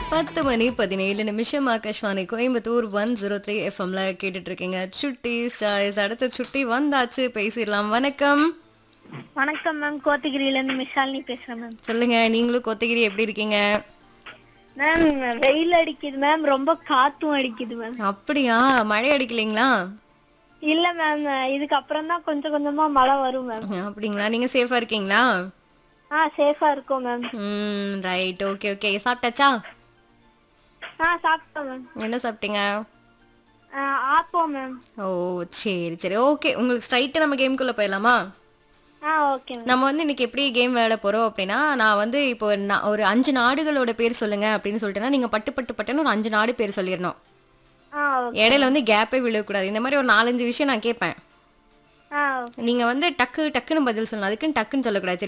பத்து மணி பதினேழு நிமிஷம் Akashvani Coimbatore one zero three எஃப்எம்ல கேட்டுட்டு இருக்கீங்க சுட்டி ஸ்டாய்ஸ் அடுத்த சுட்டி வந்தாச்சு பேசிடலாம் வணக்கம் வணக்கம் மேம் கோத்தகிரியில இருந்து மிஷாலினி பேசுறேன் மேம் சொல்லுங்க நீங்களும் கொத்தகிரி எப்படி இருக்கீங்க மேம் வெயில் அடிக்குது மேம் ரொம்ப காத்தும் அடிக்குது மேம் அப்படியா மழை அடிக்கலைங்களா இல்ல மேம் இதுக்கு அப்புறம் தான் கொஞ்சம் கொஞ்சமா மழை வரும் மேம் அப்படிங்களா நீங்க சேஃபா இருக்கீங்களா ஆ சேஃபா இருக்கும் மேம் ம் ரைட் ஓகே ஓகே சாப்பிட்டாச்சா ஆ சாப்பிட்டோம் மேம் என்ன சாப்பிட்டீங்க ஆ, ஆப்போம் மேம் ஓ சரி சரி ஓகே உங்களுக்கு ஸ்ட்ரைட்டாக நம்ம கேம்குள்ளே போயிடலாமா ஆ ஓகே மேம் நம்ம வந்து இன்னைக்கு எப்படி கேம் விளையாட போறோம் அப்படின்னா நான் வந்து இப்போ நான் ஒரு அஞ்சு நாடுகளோட பேர் சொல்லுங்க அப்படின்னு சொல்லிட்டேன்னா நீங்க பட்டு பட்டு பட்டுன்னு ஒரு அஞ்சு நாடு பேர் சொல்லிடணும் ஆ ஓகே இடையில வந்து கேப்பே விழக்கூடாது இந்த மாதிரி ஒரு நாலஞ்சு விஷயம் நான் கேட்பேன் ஆ நீங்க வந்து டக்கு டக்குன்னு பதில் சொல்லணும் அதுக்குன்னு டக்குன்னு சொல்லக்கூடாது